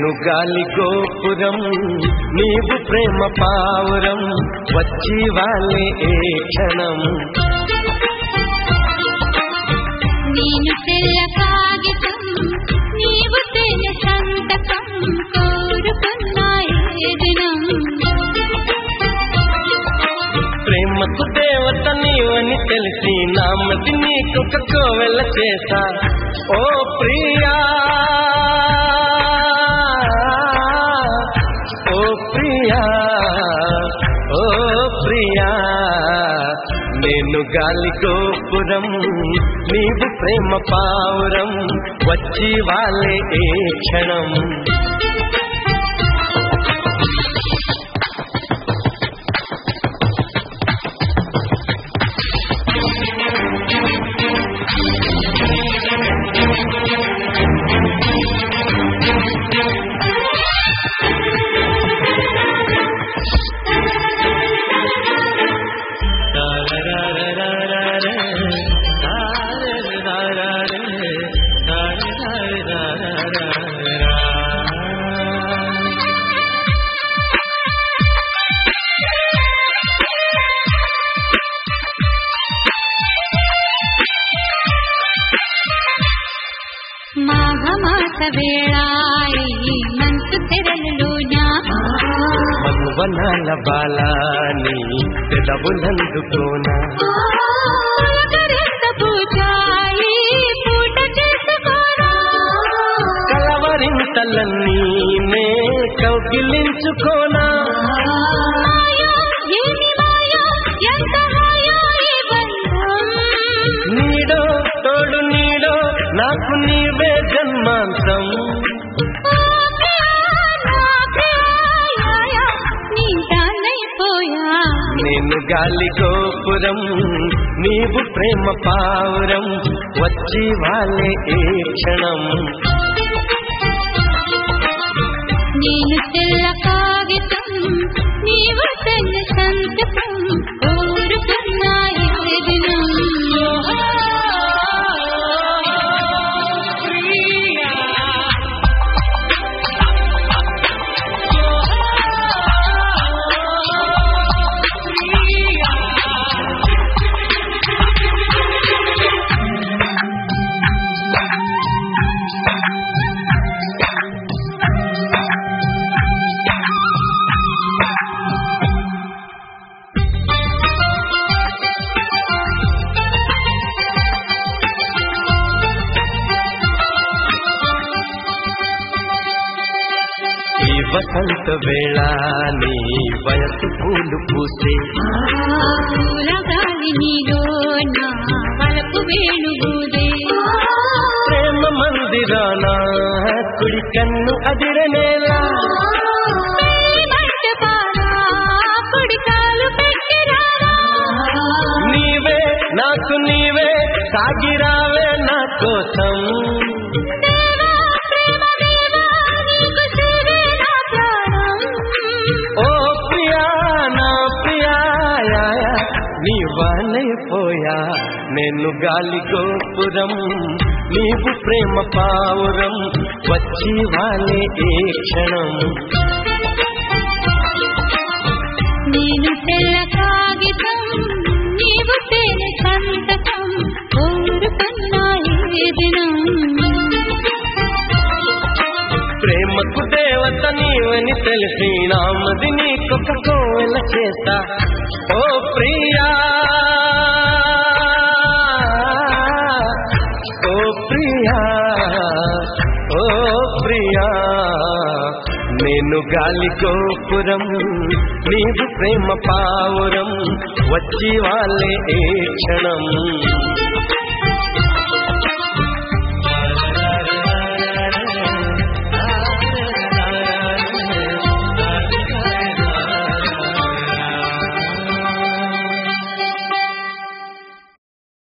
నేను గాలి గోపురం నీవు ప్రేమ పావురం వచ్చి వాళ్ళే ఏ క్షణం నేను తెల్ల కాగితం నీవు తెల్ల సంతకం కోరుకున్నా ఏ దినం ప్రేమకు దేవత నీవని తెలిసి నామది నీకొక కోవెల చేసా ఓ ప్రియా ఓ ప్రియా ఓ ప్రియా నేను గాలి గోపురం నీవు ప్రేమ పావురం వచ్చి వాళ్ళే ఏ క్షణం మాఘమాస వేళాయి మంచు తెరలులోన మనువనాల బాలాని పెదవులందుకోనా కరెంత పూజాయి పూట చేసుకోనా కలవరింతలన్నీ నే కౌగిలించుకోనా మాయా, ఏమి మాయా, ఎంత హాయో ఈ బంధం. నీడో తోడు నీడో నాకు నీవే జన్మాంతం ఓ ప్రియా, నా ప్రియాయ, నీ దానైపోయా. నేను గాలి గోపురం నీవు ప్రేమ పావురం వచ్చి వాళ్ళే ఏ క్షణం నేను తెల్ల కాగితం నీవు తెల్ల సంతకం కోరుకున్నా ఏ దినం ఈ వసంత వేళ నీ వయసు పూలు పూసే పూల గాలి నీలో నా వలపు వేణుగూదే ప్రేమ మందిరాన కుడి కన్ను అదిరనేలా మంటపారా కుడికాలు పెట్టిరారా నీవే నాకు నీవే సాగిరావే నా కోసం దేవా ప్రేమ దేవా నీకు సేవే నా ప్రాణం ఓ ప్రియా నా ప్రియా నీ వానైపోయా నేను గాలి గోపురం నీవు ప్రేమ పావురం వచ్చి వాలే ఏ క్షణం నేను తెల్ల కాగితం నీవు తేనె సంతకం కోరుకున్నా ఏ దినం ప్రేమకు దేవత నీవని తెలిసి నామది నీకొక కోవెల చేస్తా ఓ ప్రియా ఓ ప్రియా ఓ ప్రియా నేను గాలి గోపురం నీవు ప్రేమ పావురం వచ్చి వాళ్ళే ఏ క్షణం